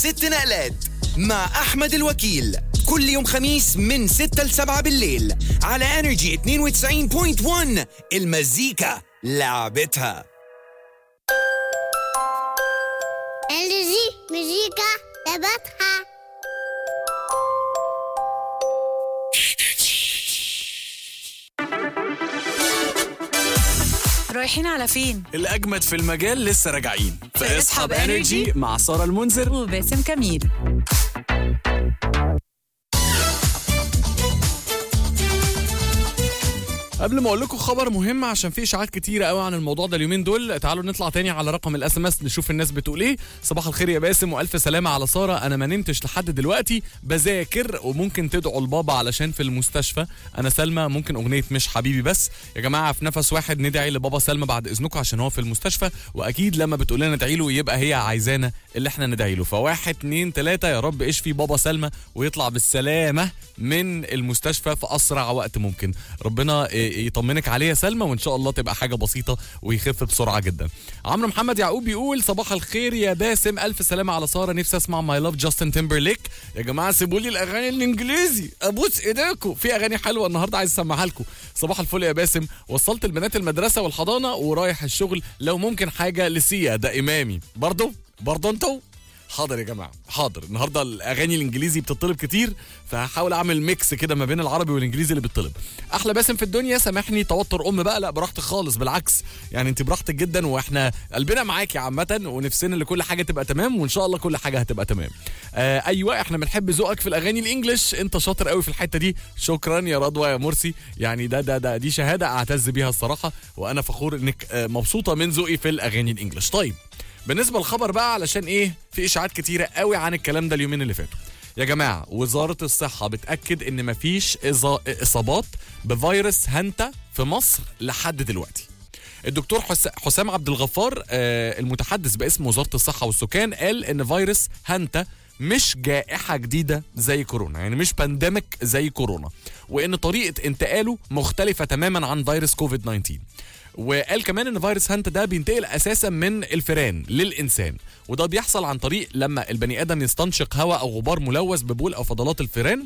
ست نقلات مع أحمد الوكيل كل يوم خميس من 6 ل 7 بالليل على انرجي 92.1 المزيكا لعبتها انرجي مزيكا لعبتها رايحين على فين؟ الأجمد في المجال لسه راجعين في اصحاب Energy مع سارة المنذر وباسم كميل قبل ما اقول لكم خبر مهم عشان في اشاعات كتيره قوي عن الموضوع ده اليومين دول تعالوا نطلع تاني على رقم الاس ام اس نشوف الناس بتقول ايه صباح الخير يا باسم والف سلامه على ساره انا ما نمتش لحد دلوقتي بذاكر وممكن تدعوا لبابا علشان في المستشفى انا سلمى ممكن اغنيه مش حبيبي بس يا جماعه في نفس واحد ندعي لبابا سلمى بعد اذنكم عشان هو في المستشفى واكيد لما بتقول لنا ندعي له يبقى هي عايزانا اللي احنا ندعي له فواحد اتنين تلاته يا رب اشفي بابا سلمى ويطلع بالسلامه من المستشفى في اسرع وقت ممكن ربنا يطمنك عليه يا سلمى وان شاء الله تبقى حاجه بسيطه ويخف بسرعه جدا عمرو محمد يعقوب بيقول صباح الخير يا باسم الف سلامه على ساره نفسي اسمع ماي لاف جاستن تيمبرليك يا جماعه سيبوا لي الاغاني الانجليزي ابوس ايديكم في اغاني حلوه النهارده عايز اسمعها لكم صباح الفل يا باسم وصلت البنات المدرسه والحضانه ورايح الشغل لو ممكن حاجه لسيا ده امامي برضو برضو انتوا حاضر يا جماعه حاضر النهارده الاغاني الانجليزي بتطلب كتير فهحاول اعمل ميكس كده ما بين العربي والانجليزي اللي بتطلب احلى باسم في الدنيا سامحني توتر ام بقى لا براحتك خالص بالعكس يعني انت براحتك جدا واحنا قلبنا معاكي عامه ونفسنا ان كل حاجه تبقى تمام وان شاء الله كل حاجه هتبقى تمام آه ايوه احنا بنحب ذوقك في الاغاني الانجليش انت شاطر قوي في الحته دي شكرا يا رضوى يا مرسي يعني ده ده ده دي شهاده اعتز بيها الصراحه وانا فخور انك آه مبسوطه من ذوقي في الاغاني الانجليش طيب بالنسبه للخبر بقى علشان ايه في اشاعات كتيره قوي عن الكلام ده اليومين اللي فاتوا يا جماعه وزاره الصحه بتاكد ان مفيش إصا- اصابات بفيروس هانتا في مصر لحد دلوقتي الدكتور حس- حسام عبد الغفار آه، المتحدث باسم وزاره الصحه والسكان قال ان فيروس هانتا مش جائحه جديده زي كورونا يعني مش بانديميك زي كورونا وان طريقه انتقاله مختلفه تماما عن فيروس كوفيد 19 وقال كمان ان فيروس هانتا ده بينتقل اساسا من الفئران للانسان وده بيحصل عن طريق لما البني ادم يستنشق هواء او غبار ملوث ببول او فضلات الفئران